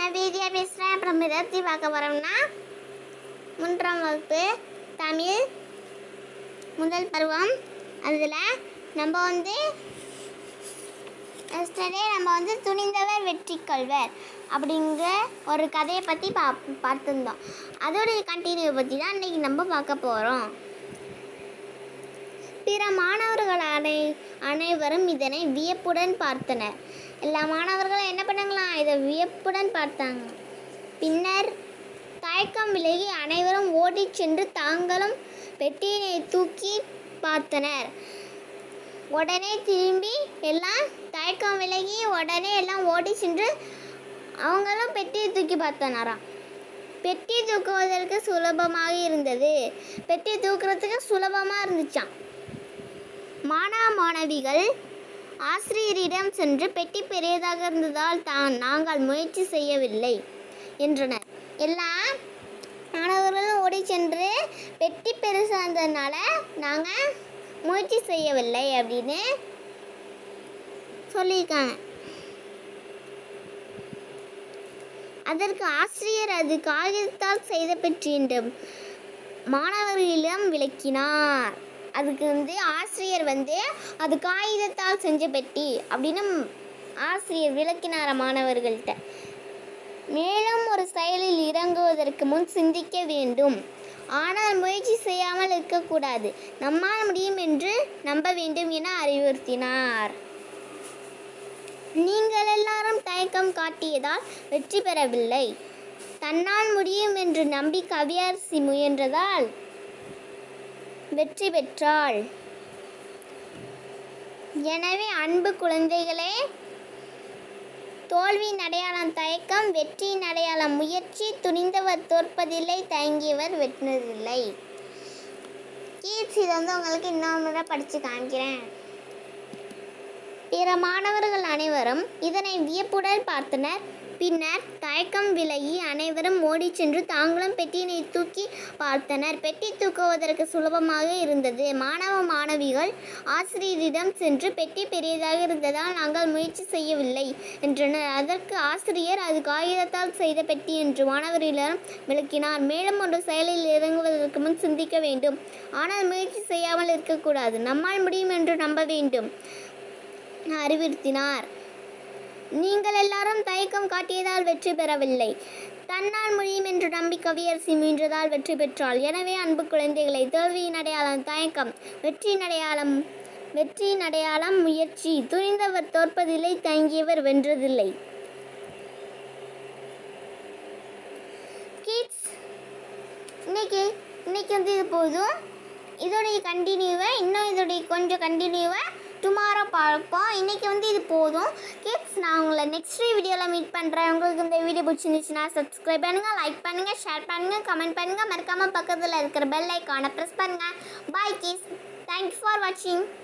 நான் வீதியா பேசுகிறேன் அப்புறம் மிதத்தி பார்க்க போகிறோம்னா மூன்றாம் வகுப்பு தமிழ் முதல் பருவம் அதில் நம்ம வந்து எஸ்டர்டே நம்ம வந்து துணிந்தவர் வெற்றி கொள்வர் அப்படிங்கிற ஒரு கதையை பற்றி பா பார்த்துருந்தோம் அதோடைய கண்டினியூ பற்றி தான் இன்றைக்கி நம்ம பார்க்க போகிறோம் பிற மாணவர்கள் அனை அனைவரும் இதனை வியப்புடன் பார்த்தனர் எல்லா மாணவர்களும் என்ன பண்ணாங்களாம் இதை வியப்புடன் பார்த்தாங்க பின்னர் தயக்கம் விலகி அனைவரும் ஓடிச் சென்று தாங்களும் பெட்டியினை தூக்கி பார்த்தனர் உடனே திரும்பி எல்லாம் தயக்கம் விலகி உடனே எல்லாம் ஓடி சென்று அவங்களும் பெட்டியை தூக்கி பார்த்தனாராம் பெட்டி தூக்குவதற்கு சுலபமாக இருந்தது பெட்டி தூக்குறதுக்கு சுலபமாக இருந்துச்சாம் மாணவ மாணவிகள் ஆசிரியரிடம் சென்று பெட்டி பெரியதாக இருந்ததால் தான் நாங்கள் முயற்சி செய்யவில்லை என்றனர் எல்லாம் மாணவர்களும் ஓடி சென்று பெட்டி பெருசாக இருந்ததுனால நாங்கள் முயற்சி செய்யவில்லை அப்படின்னு சொல்லியிருக்காங்க அதற்கு ஆசிரியர் அது காகிதத்தால் செய்த பெட்டி என்று மாணவர்களிடம் விளக்கினார் அதுக்கு வந்து ஆசிரியர் வந்து அது காகிதத்தால் செஞ்ச பெட்டி அப்படின்னு ஆசிரியர் விளக்கினார மாணவர்கள்ட்ட மேலும் ஒரு செயலில் இறங்குவதற்கு முன் சிந்திக்க வேண்டும் ஆனால் முயற்சி செய்யாமல் இருக்கக்கூடாது நம்மால் முடியும் என்று நம்ப வேண்டும் என அறிவுறுத்தினார் நீங்கள் எல்லாரும் தயக்கம் காட்டியதால் வெற்றி பெறவில்லை தன்னால் முடியும் என்று நம்பி கவியரசி முயன்றதால் வெற்றி பெற்றாள் எனவே அன்பு குழந்தைகளே தோல்வியின் அடையாளம் தயக்கம் வெற்றியின் அடையாளம் முயற்சி துணிந்தவர் தோற்பதில்லை தயங்கியவர் வெற்றினதில்லை கீட்ஸ் இதை வந்து உங்களுக்கு இன்னொரு முறை படித்து காமிக்கிறேன் பிற மாணவர்கள் அனைவரும் இதனை வியப்புடன் பார்த்தனர் பின்னர் தயக்கம் விலகி அனைவரும் ஓடிச் சென்று தாங்களும் பெட்டியினை தூக்கி பார்த்தனர் பெட்டி தூக்குவதற்கு சுலபமாக இருந்தது மாணவ மாணவிகள் ஆசிரியரிடம் சென்று பெட்டி பெரியதாக இருந்ததால் நாங்கள் முயற்சி செய்யவில்லை என்றனர் அதற்கு ஆசிரியர் அது காகிதத்தால் செய்த பெட்டி என்று மாணவர்களிடம் விளக்கினார் மேலும் ஒரு செயலில் இறங்குவதற்கு முன் சிந்திக்க வேண்டும் ஆனால் முயற்சி செய்யாமல் இருக்கக்கூடாது நம்மால் முடியும் என்று நம்ப வேண்டும் அறிவுறுத்தினார் நீங்கள் எல்லாரும் தயக்கம் காட்டியதால் வெற்றி பெறவில்லை தன்னால் முடியும் என்று நம்பி கவியரசி முயன்றதால் வெற்றி பெற்றாள் எனவே அன்பு குழந்தைகளை தோல்வியின் அடையாளம் தயக்கம் வெற்றியின் அடையாளம் வெற்றியின் அடையாளம் முயற்சி துணிந்தவர் தோற்பதில்லை தயங்கியவர் வென்றதில்லை கிட்ஸ் இன்னைக்கு இன்னைக்கு வந்து இது போதும் இதோடைய கண்டினியூவை இன்னும் இதோடைய கொஞ்சம் கண்டினியூவை டுமாரோ பார்ப்போம் இன்னைக்கு வந்து இது போதும் கிட்ஸ் நான் உங்களை நெக்ஸ்ட் வீடியோவில் மீட் பண்ணுறேன் உங்களுக்கு இந்த வீடியோ பிடிச்சிருந்துச்சுன்னா சப்ஸ்கிரைப் பண்ணுங்கள் லைக் பண்ணுங்கள் ஷேர் பண்ணுங்கள் கமெண்ட் பண்ணுங்கள் மறக்காமல் பக்கத்தில் இருக்கிற பெல் ஐக்கானை ப்ரெஸ் பண்ணுங்கள் பாய் கிட்ஸ் தேங்க்ஸ் ஃபார் வாட்சிங்